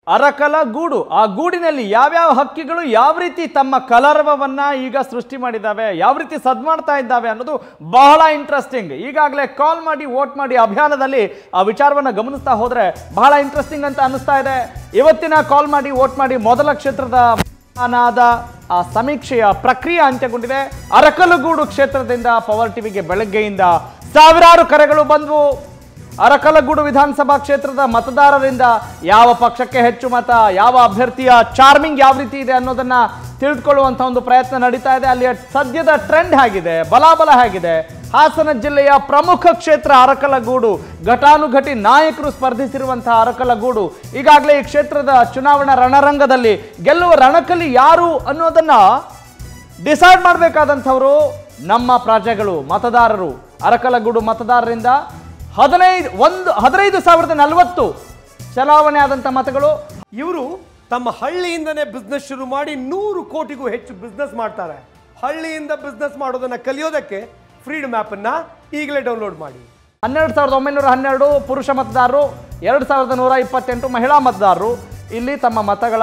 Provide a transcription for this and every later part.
ಅರಕಲ ಗೂಡು ಆ ಗೂಡಿನಲ್ಲಿ ಯಾವ್ಯಾವ ಹಕ್ಕಿಗಳು ಯಾವ ರೀತಿ ತಮ್ಮ ಕಲರವನ್ನ ಈಗ ಸೃಷ್ಟಿ ಮಾಡಿದ್ದಾವೆ ಯಾವ ರೀತಿ ಸದ್ ಮಾಡ್ತಾ ಇದ್ದಾವೆ ಅನ್ನೋದು ಬಹಳ ಇಂಟ್ರೆಸ್ಟಿಂಗ್ ಈಗಾಗಲೇ ಕಾಲ್ ಮಾಡಿ ವೋಟ್ ಮಾಡಿ ಅಭಿಯಾನದಲ್ಲಿ ಆ ವಿಚಾರವನ್ನು ಗಮನಿಸ್ತಾ ಹೋದ್ರೆ ಬಹಳ ಇಂಟ್ರೆಸ್ಟಿಂಗ್ ಅಂತ ಅನಿಸ್ತಾ ಇದೆ ಇವತ್ತಿನ ಕಾಲ್ ಮಾಡಿ ವೋಟ್ ಮಾಡಿ ಮೊದಲ ಕ್ಷೇತ್ರದ ಅನಾದ ಆ ಸಮೀಕ್ಷೆಯ ಪ್ರಕ್ರಿಯೆ ಅಂತ್ಯಗೊಂಡಿದೆ ಅರಕಲಗೂಡು ಕ್ಷೇತ್ರದಿಂದ ಪವರ್ ಟಿವಿಗೆ ಬೆಳಗ್ಗೆಯಿಂದ ಸಾವಿರಾರು ಕರೆಗಳು ಬಂದವು ಅರಕಲಗೂಡು ವಿಧಾನಸಭಾ ಕ್ಷೇತ್ರದ ಮತದಾರರಿಂದ ಯಾವ ಪಕ್ಷಕ್ಕೆ ಹೆಚ್ಚು ಮತ ಯಾವ ಅಭ್ಯರ್ಥಿಯ ಚಾರ್ಮಿಂಗ್ ಯಾವ ರೀತಿ ಇದೆ ಅನ್ನೋದನ್ನ ತಿಳಿದುಕೊಳ್ಳುವಂಥ ಒಂದು ಪ್ರಯತ್ನ ನಡೀತಾ ಇದೆ ಅಲ್ಲಿಯ ಸದ್ಯದ ಟ್ರೆಂಡ್ ಹೇಗಿದೆ ಬಲಾಬಲ ಹೇಗಿದೆ ಹಾಸನ ಜಿಲ್ಲೆಯ ಪ್ರಮುಖ ಕ್ಷೇತ್ರ ಅರಕಲಗೂಡು ಘಟಾನುಘಟಿ ನಾಯಕರು ಸ್ಪರ್ಧಿಸಿರುವಂತಹ ಅರಕಲಗೂಡು ಈಗಾಗಲೇ ಈ ಕ್ಷೇತ್ರದ ಚುನಾವಣಾ ರಣರಂಗದಲ್ಲಿ ಗೆಲ್ಲುವ ರಣಕಲಿ ಯಾರು ಅನ್ನೋದನ್ನ ಡಿಸೈಡ್ ಮಾಡಬೇಕಾದಂಥವರು ನಮ್ಮ ಪ್ರಜೆಗಳು ಮತದಾರರು ಅರಕಲಗೂಡು ಮತದಾರರಿಂದ ಹದಿನೈದು ಒಂದು ಹದಿನೈದು ಸಾವಿರದ ನಲವತ್ತು ಚಲಾವಣೆ ಆದಂಥ ಮತಗಳು ಇವರು ತಮ್ಮ ಹಳ್ಳಿಯಿಂದನೇ ಬಿಸ್ನೆಸ್ ಶುರು ಮಾಡಿ ನೂರು ಕೋಟಿಗೂ ಹೆಚ್ಚು ಬಿಸ್ನೆಸ್ ಮಾಡ್ತಾರೆ ಹಳ್ಳಿಯಿಂದ ಬಿಸ್ನೆಸ್ ಮಾಡೋದನ್ನ ಕಲಿಯೋದಕ್ಕೆ ಫ್ರೀಡಮ್ ಅನ್ನ ಈಗಲೇ ಡೌನ್ಲೋಡ್ ಮಾಡಿ ಹನ್ನೆರಡು ಸಾವಿರದ ಒಂಬೈನೂರ ಹನ್ನೆರಡು ಪುರುಷ ಮತದಾರರು ಎರಡು ಸಾವಿರದ ನೂರ ಇಪ್ಪತ್ತೆಂಟು ಮಹಿಳಾ ಮತದಾರರು ಇಲ್ಲಿ ತಮ್ಮ ಮತಗಳ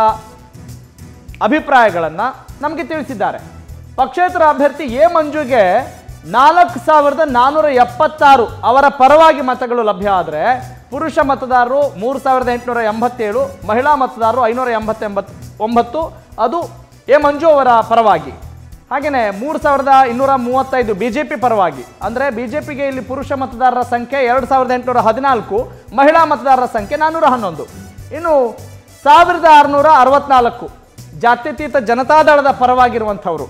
ಅಭಿಪ್ರಾಯಗಳನ್ನು ನಮಗೆ ತಿಳಿಸಿದ್ದಾರೆ ಪಕ್ಷೇತರ ಅಭ್ಯರ್ಥಿ ಎ ಮಂಜುಗೆ ನಾಲ್ಕು ಸಾವಿರದ ನಾನ್ನೂರ ಎಪ್ಪತ್ತಾರು ಅವರ ಪರವಾಗಿ ಮತಗಳು ಲಭ್ಯ ಆದರೆ ಪುರುಷ ಮತದಾರರು ಮೂರು ಸಾವಿರದ ಎಂಟುನೂರ ಎಂಬತ್ತೇಳು ಮಹಿಳಾ ಮತದಾರರು ಐನೂರ ಎಂಬತ್ತೆಂಬತ್ತು ಒಂಬತ್ತು ಅದು ಎ ಮಂಜು ಅವರ ಪರವಾಗಿ ಹಾಗೆಯೇ ಮೂರು ಸಾವಿರದ ಇನ್ನೂರ ಮೂವತ್ತೈದು ಬಿ ಜೆ ಪಿ ಪರವಾಗಿ ಅಂದರೆ ಬಿ ಜೆ ಪಿಗೆ ಇಲ್ಲಿ ಪುರುಷ ಮತದಾರರ ಸಂಖ್ಯೆ ಎರಡು ಸಾವಿರದ ಎಂಟುನೂರ ಹದಿನಾಲ್ಕು ಮಹಿಳಾ ಮತದಾರರ ಸಂಖ್ಯೆ ನಾನ್ನೂರ ಹನ್ನೊಂದು ಇನ್ನು ಸಾವಿರದ ಆರುನೂರ ಅರವತ್ನಾಲ್ಕು ಜಾತ್ಯತೀತ ಜನತಾದಳದ ಪರವಾಗಿರುವಂಥವರು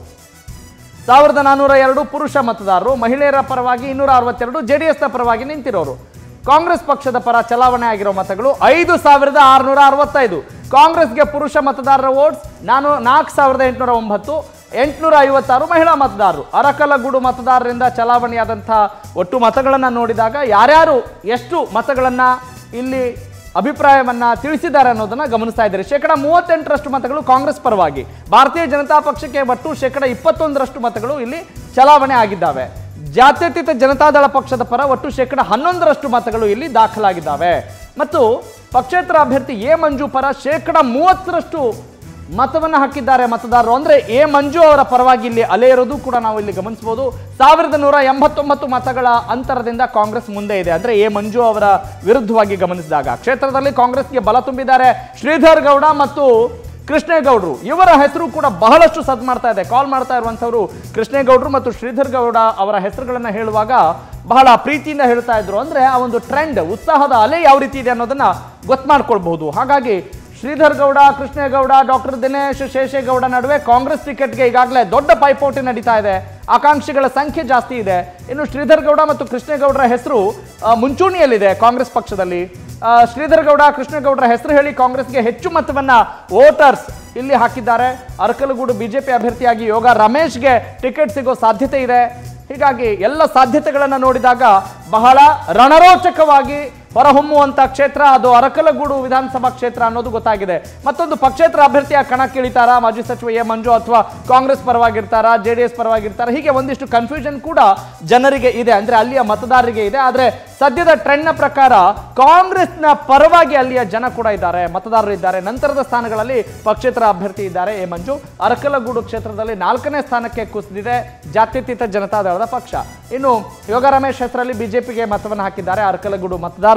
ಸಾವಿರದ ನಾನ್ನೂರ ಎರಡು ಪುರುಷ ಮತದಾರರು ಮಹಿಳೆಯರ ಪರವಾಗಿ ಇನ್ನೂರ ಅರವತ್ತೆರಡು ಜೆ ಡಿ ಎಸ್ನ ಪರವಾಗಿ ನಿಂತಿರೋರು ಕಾಂಗ್ರೆಸ್ ಪಕ್ಷದ ಪರ ಚಲಾವಣೆ ಆಗಿರೋ ಮತಗಳು ಐದು ಸಾವಿರದ ಆರುನೂರ ಅರವತ್ತೈದು ಕಾಂಗ್ರೆಸ್ಗೆ ಪುರುಷ ಮತದಾರರ ವೋಟ್ಸ್ ನಾನು ನಾಲ್ಕು ಸಾವಿರದ ಎಂಟುನೂರ ಒಂಬತ್ತು ಎಂಟುನೂರ ಐವತ್ತಾರು ಮಹಿಳಾ ಮತದಾರರು ಅರಕಲಗೂಡು ಮತದಾರರಿಂದ ಚಲಾವಣೆಯಾದಂಥ ಒಟ್ಟು ಮತಗಳನ್ನು ನೋಡಿದಾಗ ಯಾರ್ಯಾರು ಎಷ್ಟು ಮತಗಳನ್ನು ಇಲ್ಲಿ ಅಭಿಪ್ರಾಯವನ್ನ ತಿಳಿಸಿದ್ದಾರೆ ಅನ್ನೋದನ್ನ ಗಮನಿಸ್ತಾ ಇದ್ದಾರೆ ಶೇಕಡ ಮೂವತ್ತೆಂಟರಷ್ಟು ಮತಗಳು ಕಾಂಗ್ರೆಸ್ ಪರವಾಗಿ ಭಾರತೀಯ ಜನತಾ ಪಕ್ಷಕ್ಕೆ ಒಟ್ಟು ಶೇಕಡ ಇಪ್ಪತ್ತೊಂದರಷ್ಟು ಮತಗಳು ಇಲ್ಲಿ ಚಲಾವಣೆ ಆಗಿದ್ದಾವೆ ಜಾತ್ಯತೀತ ಜನತಾದಳ ಪಕ್ಷದ ಪರ ಒಟ್ಟು ಶೇಕಡ ಹನ್ನೊಂದರಷ್ಟು ಮತಗಳು ಇಲ್ಲಿ ದಾಖಲಾಗಿದ್ದಾವೆ ಮತ್ತು ಪಕ್ಷೇತರ ಅಭ್ಯರ್ಥಿ ಎ ಮಂಜು ಪರ ಶೇಕಡ ಮೂವತ್ತರಷ್ಟು ಮತವನ್ನು ಹಾಕಿದ್ದಾರೆ ಮತದಾರರು ಅಂದ್ರೆ ಎ ಮಂಜು ಅವರ ಪರವಾಗಿ ಇಲ್ಲಿ ಅಲೆ ಇರೋದು ಕೂಡ ನಾವು ಇಲ್ಲಿ ಗಮನಿಸಬಹುದು ಸಾವಿರದ ನೂರ ಎಂಬತ್ತೊಂಬತ್ತು ಮತಗಳ ಅಂತರದಿಂದ ಕಾಂಗ್ರೆಸ್ ಮುಂದೆ ಇದೆ ಅಂದ್ರೆ ಎ ಮಂಜು ಅವರ ವಿರುದ್ಧವಾಗಿ ಗಮನಿಸಿದಾಗ ಕ್ಷೇತ್ರದಲ್ಲಿ ಕಾಂಗ್ರೆಸ್ಗೆ ಬಲ ತುಂಬಿದ್ದಾರೆ ಶ್ರೀಧರ್ ಗೌಡ ಮತ್ತು ಕೃಷ್ಣೇಗೌಡರು ಇವರ ಹೆಸರು ಕೂಡ ಬಹಳಷ್ಟು ಸದ್ ಮಾಡ್ತಾ ಇದೆ ಕಾಲ್ ಮಾಡ್ತಾ ಇರುವಂತವರು ಕೃಷ್ಣೇಗೌಡರು ಮತ್ತು ಶ್ರೀಧರ್ ಗೌಡ ಅವರ ಹೆಸರುಗಳನ್ನ ಹೇಳುವಾಗ ಬಹಳ ಪ್ರೀತಿಯಿಂದ ಹೇಳ್ತಾ ಇದ್ರು ಅಂದ್ರೆ ಆ ಒಂದು ಟ್ರೆಂಡ್ ಉತ್ಸಾಹದ ಅಲೆ ಯಾವ ರೀತಿ ಇದೆ ಅನ್ನೋದನ್ನ ಗೊತ್ತು ಮಾಡ್ಕೊಳ್ಬಹುದು ಹಾಗಾಗಿ ಶ್ರೀಧರ್ ಗೌಡ ಕೃಷ್ಣೇಗೌಡ ಡಾಕ್ಟರ್ ದಿನೇಶ್ ಶೇಷೇಗೌಡ ನಡುವೆ ಕಾಂಗ್ರೆಸ್ ಟಿಕೆಟ್ಗೆ ಈಗಾಗಲೇ ದೊಡ್ಡ ಪೈಪೋಟಿ ನಡೀತಾ ಇದೆ ಆಕಾಂಕ್ಷಿಗಳ ಸಂಖ್ಯೆ ಜಾಸ್ತಿ ಇದೆ ಇನ್ನು ಶ್ರೀಧರ್ ಗೌಡ ಮತ್ತು ಕೃಷ್ಣೇಗೌಡರ ಹೆಸರು ಆ, ಮುಂಚೂಣಿಯಲ್ಲಿದೆ ಕಾಂಗ್ರೆಸ್ ಪಕ್ಷದಲ್ಲಿ ಆ, ಶ್ರೀಧರ್ ಗೌಡ ಕೃಷ್ಣೇಗೌಡರ ಹೆಸರು ಹೇಳಿ ಕಾಂಗ್ರೆಸ್ಗೆ ಹೆಚ್ಚು ಮತವನ್ನ ವೋಟರ್ಸ್ ಇಲ್ಲಿ ಹಾಕಿದ್ದಾರೆ ಅರಕಲಗೂಡು ಬಿಜೆಪಿ ಅಭ್ಯರ್ಥಿಯಾಗಿ ಯೋಗ ರಮೇಶ್ಗೆ ಟಿಕೆಟ್ ಸಿಗೋ ಸಾಧ್ಯತೆ ಇದೆ ಹೀಗಾಗಿ ಎಲ್ಲ ಸಾಧ್ಯತೆಗಳನ್ನು ನೋಡಿದಾಗ ಬಹಳ ರಣರೋಚಕವಾಗಿ ಹೊರಹೊಮ್ಮುವಂತ ಕ್ಷೇತ್ರ ಅದು ಅರಕಲಗೂಡು ವಿಧಾನಸಭಾ ಕ್ಷೇತ್ರ ಅನ್ನೋದು ಗೊತ್ತಾಗಿದೆ ಮತ್ತೊಂದು ಪಕ್ಷೇತರ ಅಭ್ಯರ್ಥಿಯ ಕಣಕ್ಕಿಳಿತಾರಾ ಮಾಜಿ ಸಚಿವ ಎ ಮಂಜು ಅಥವಾ ಕಾಂಗ್ರೆಸ್ ಪರವಾಗಿರ್ತಾರಾ ಜೆ ಡಿ ಎಸ್ ಪರವಾಗಿರ್ತಾರ ಹೀಗೆ ಒಂದಿಷ್ಟು ಕನ್ಫ್ಯೂಷನ್ ಕೂಡ ಜನರಿಗೆ ಇದೆ ಅಂದ್ರೆ ಅಲ್ಲಿಯ ಮತದಾರರಿಗೆ ಇದೆ ಆದ್ರೆ ಸದ್ಯದ ಟ್ರೆಂಡ್ನ ಪ್ರಕಾರ ಕಾಂಗ್ರೆಸ್ನ ಪರವಾಗಿ ಅಲ್ಲಿಯ ಜನ ಕೂಡ ಇದ್ದಾರೆ ಮತದಾರರು ಇದ್ದಾರೆ ನಂತರದ ಸ್ಥಾನಗಳಲ್ಲಿ ಪಕ್ಷೇತರ ಅಭ್ಯರ್ಥಿ ಇದ್ದಾರೆ ಎ ಮಂಜು ಅರಕಲಗೂಡು ಕ್ಷೇತ್ರದಲ್ಲಿ ನಾಲ್ಕನೇ ಸ್ಥಾನಕ್ಕೆ ಕುಸಿದಿದೆ ಜಾತ್ಯತೀತ ಜನತಾದಳದ ಪಕ್ಷ ಇನ್ನು ಯೋಗ ರಮೇಶ್ ಹೆಸರಲ್ಲಿ ಬಿಜೆಪಿಗೆ ಮತವನ್ನು ಹಾಕಿದ್ದಾರೆ ಅರಕಲಗೂಡು ಮತದಾರರು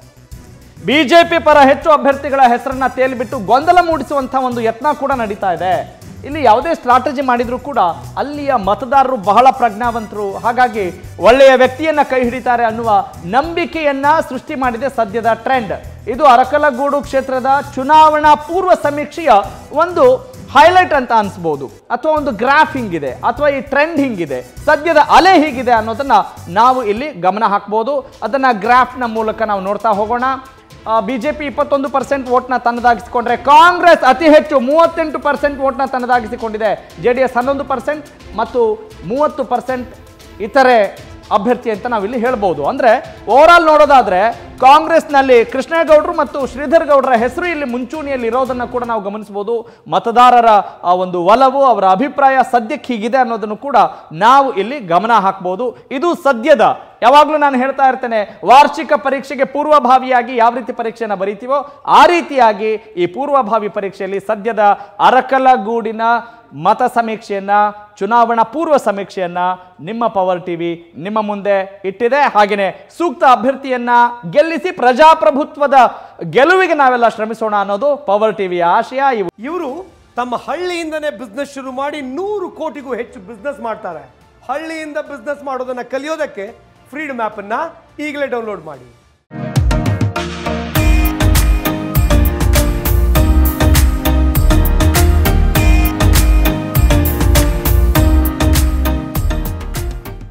ಬಿಜೆಪಿ ಪರ ಹೆಚ್ಚು ಅಭ್ಯರ್ಥಿಗಳ ಹೆಸರನ್ನ ತೇಲಿಬಿಟ್ಟು ಗೊಂದಲ ಮೂಡಿಸುವಂತಹ ಒಂದು ಯತ್ನ ಕೂಡ ನಡೀತಾ ಇದೆ ಇಲ್ಲಿ ಯಾವುದೇ ಸ್ಟ್ರಾಟಜಿ ಮಾಡಿದ್ರು ಕೂಡ ಅಲ್ಲಿಯ ಮತದಾರರು ಬಹಳ ಪ್ರಜ್ಞಾವಂತರು ಹಾಗಾಗಿ ಒಳ್ಳೆಯ ವ್ಯಕ್ತಿಯನ್ನ ಕೈ ಹಿಡಿತಾರೆ ಅನ್ನುವ ನಂಬಿಕೆಯನ್ನ ಸೃಷ್ಟಿ ಮಾಡಿದೆ ಸದ್ಯದ ಟ್ರೆಂಡ್ ಇದು ಅರಕಲಗೂಡು ಕ್ಷೇತ್ರದ ಚುನಾವಣಾ ಪೂರ್ವ ಸಮೀಕ್ಷೆಯ ಒಂದು ಹೈಲೈಟ್ ಅಂತ ಅನ್ಸ್ಬೋದು ಅಥವಾ ಒಂದು ಗ್ರಾಫ್ ಹಿಂಗಿದೆ ಅಥವಾ ಈ ಟ್ರೆಂಡ್ ಹಿಂಗಿದೆ ಸದ್ಯದ ಅಲೆ ಹೀಗಿದೆ ಅನ್ನೋದನ್ನ ನಾವು ಇಲ್ಲಿ ಗಮನ ಹಾಕ್ಬೋದು ಅದನ್ನ ಗ್ರಾಫ್ನ ಮೂಲಕ ನಾವು ನೋಡ್ತಾ ಹೋಗೋಣ ಬಿಜೆಪಿ ಇಪ್ಪತ್ತೊಂದು ಪರ್ಸೆಂಟ್ ವೋಟ್ನ ತನ್ನದಾಗಿಸಿಕೊಂಡ್ರೆ ಕಾಂಗ್ರೆಸ್ ಅತಿ ಹೆಚ್ಚು ಮೂವತ್ತೆಂಟು ಪರ್ಸೆಂಟ್ ವೋಟ್ನ ತನ್ನದಾಗಿಸಿಕೊಂಡಿದೆ ಜೆ ಡಿ ಎಸ್ ಹನ್ನೊಂದು ಪರ್ಸೆಂಟ್ ಮತ್ತು ಮೂವತ್ತು ಪರ್ಸೆಂಟ್ ಇತರೆ ಅಭ್ಯರ್ಥಿ ಅಂತ ನಾವಿಲ್ಲಿ ಹೇಳ್ಬೋದು ಅಂದ್ರೆ ಓವರ್ ಆಲ್ ನೋಡೋದಾದ್ರೆ ಕಾಂಗ್ರೆಸ್ನಲ್ಲಿ ಕೃಷ್ಣೇಗೌಡರು ಮತ್ತು ಶ್ರೀಧರ್ ಗೌಡರ ಹೆಸರು ಇಲ್ಲಿ ಮುಂಚೂಣಿಯಲ್ಲಿ ಇರೋದನ್ನ ಕೂಡ ನಾವು ಗಮನಿಸಬಹುದು ಮತದಾರರ ಆ ಒಂದು ಒಲವು ಅವರ ಅಭಿಪ್ರಾಯ ಸದ್ಯಕ್ಕೆ ಹೀಗಿದೆ ಅನ್ನೋದನ್ನು ಕೂಡ ನಾವು ಇಲ್ಲಿ ಗಮನ ಹಾಕ್ಬೋದು ಇದು ಸದ್ಯದ ಯಾವಾಗಲೂ ನಾನು ಹೇಳ್ತಾ ಇರ್ತೇನೆ ವಾರ್ಷಿಕ ಪರೀಕ್ಷೆಗೆ ಪೂರ್ವಭಾವಿಯಾಗಿ ಯಾವ ರೀತಿ ಪರೀಕ್ಷೆಯನ್ನು ಬರೀತೀವೋ ಆ ರೀತಿಯಾಗಿ ಈ ಪೂರ್ವಭಾವಿ ಪರೀಕ್ಷೆಯಲ್ಲಿ ಸದ್ಯದ ಅರಕಲಗೂಡಿನ ಮತ ಸಮೀಕ್ಷೆಯನ್ನ ಚುನಾವಣಾ ಪೂರ್ವ ಸಮೀಕ್ಷೆಯನ್ನ ನಿಮ್ಮ ಪವರ್ ಟಿವಿ ನಿಮ್ಮ ಮುಂದೆ ಇಟ್ಟಿದೆ ಹಾಗೆಯೇ ಸೂಕ್ತ ಅಭ್ಯರ್ಥಿಯನ್ನ ಗೆಲ್ಲಿಸಿ ಪ್ರಜಾಪ್ರಭುತ್ವದ ಗೆಲುವಿಗೆ ನಾವೆಲ್ಲ ಶ್ರಮಿಸೋಣ ಅನ್ನೋದು ಪವರ್ ಟಿವಿಯ ಆಶಯ ಇವು ಇವರು ತಮ್ಮ ಹಳ್ಳಿಯಿಂದನೇ ಬಿಸ್ನೆಸ್ ಶುರು ಮಾಡಿ ನೂರು ಕೋಟಿಗೂ ಹೆಚ್ಚು ಬಿಸ್ನೆಸ್ ಮಾಡ್ತಾರೆ ಹಳ್ಳಿಯಿಂದ ಬಿಸ್ನೆಸ್ ಮಾಡೋದನ್ನ ಕಲಿಯೋದಕ್ಕೆ ಫ್ರೀಡಮ್ ಆ್ಯಪನ್ನು ಈಗಲೇ ಡೌನ್ಲೋಡ್ ಮಾಡಿ